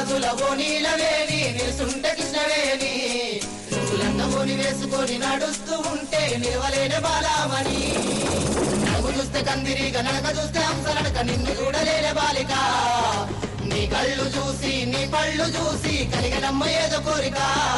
గాజుల ఓనీలవేని నిలుసుంటే కృష్ణవేణి నువ్వు లంగమోని వేసుకొని నడుస్తూ ఉంటే నిలవలేని బాలామణి నడుము చూస్తే కందిరిగా నడక చూస్తే హంసలడక నిన్ను చూడలేని బాలిక నీ కళ్ళు చూసి నీ పళ్ళు చూసి కలిగనమ్మ ఏదో కోరిక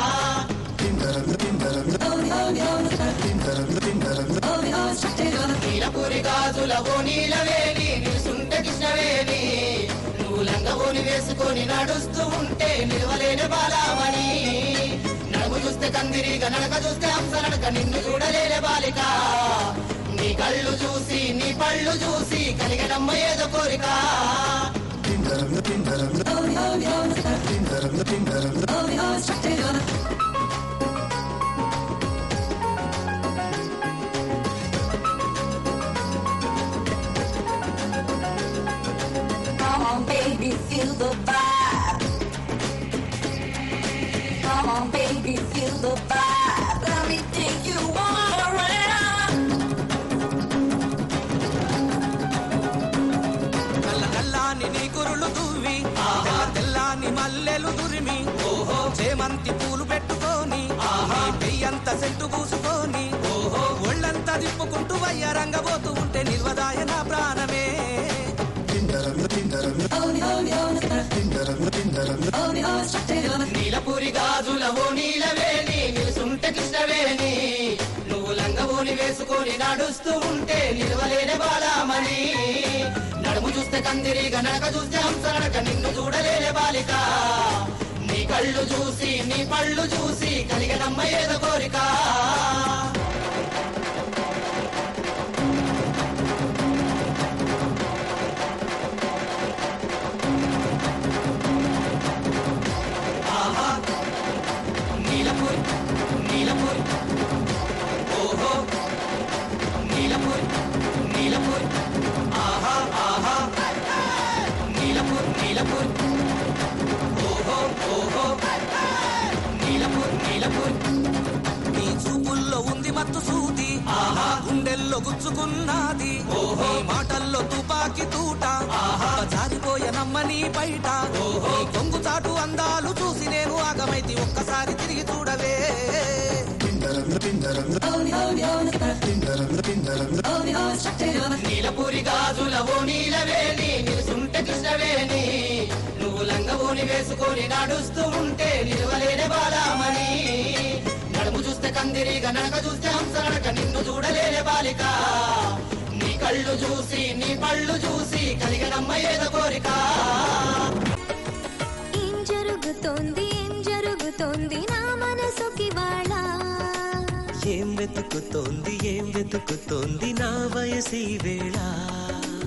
నీలపూరి గాజుల ఓనీలవేని నిలుసుంటే కృష్ణవేణి నువ్వు లంగవోని వేసుకొని నడుస్తూ ఉంటే నిలవలేని బాలామణి నడుము చూస్తే కందిరిగా నడక చూస్తే హంసలడక నిన్ను చూడలేని బాలిక నీ కళ్ళు చూసి నీ పళ్ళు చూసి కలిగనమ్మ ఏదో కోరిక Come on, baby, feel the vibe. Come on, baby, feel the vibe. Let me take you all around. నల్ల నల్లాని నీ కురులు దువ్వి తెల్ల తెల్లాని మల్లెలు దురిమి ఓహో చేమంతి పూలు పెట్టుకొని నీ పెయ్యంత సెంటు పూసుకొని ఓహో ఒళ్ళంతా తిప్పుకుంటూ వయ్యారంగబోతూ ఉంటే నిల్వదాయ నా ప్రాణమే నీలపూరి గాజుల ఓ నీలవేణి నిలుసుంటే కృష్ణవేణి నువ్వు లంగవోని వేసుకొని నడుస్తూ ఉంటే నిలవలేని బాలామణి నడుము చూస్తే కందిరిగా నడక చూస్తే హంసనడక నిన్ను చూడలేని బాలిక నీ కళ్ళు చూసి నీ పళ్ళు చూసి కలిగనమ్మ ఏదో కోరిక ఆహా నీలపూరి నీలపూరి ఓహో నీలపూరి నీలపూరి ఆహా ఆహా నీలపూరి నీలపూరి ఓహో ఓహో నీలపూరి నీలపూరి నీ చూపుల్లో ఉంది మత్తు సూది ఆహా గుండెల్లో గుచ్చుకున్నది ఓహో మాటల్లో తుపాకి తూట ఆహా జారిపోయనమ్మ నీ బయట ఓహో కొంగు చాటు అందాలు చూసి నేను ఆగమైతి ఒక్కసారి తిరిగి చూడవే నీలపూరి గాజుల ఓ నీలవేణి నిలుసుంటే కృష్ణవేణి నువ్వు లంగవోని వేసుకొని నడుస్తూ ఉంటే నిలవలేని బాలామణి నడుము చూస్తే కందిరిగా నడక చూస్తే హంసనడక నిన్ను చూడలేని బాలిక నీ కళ్ళు చూసి నీ పళ్ళు చూసి కలిగనమ్మ ఏదో కోరిక ఏం జరుగుతోంది ఏం జరుగుతోంది నా మనసుకి వాళ్ళ ఏం వెతుకుతోంది ఏం వెతుకుతోంది నా వయసి వేళ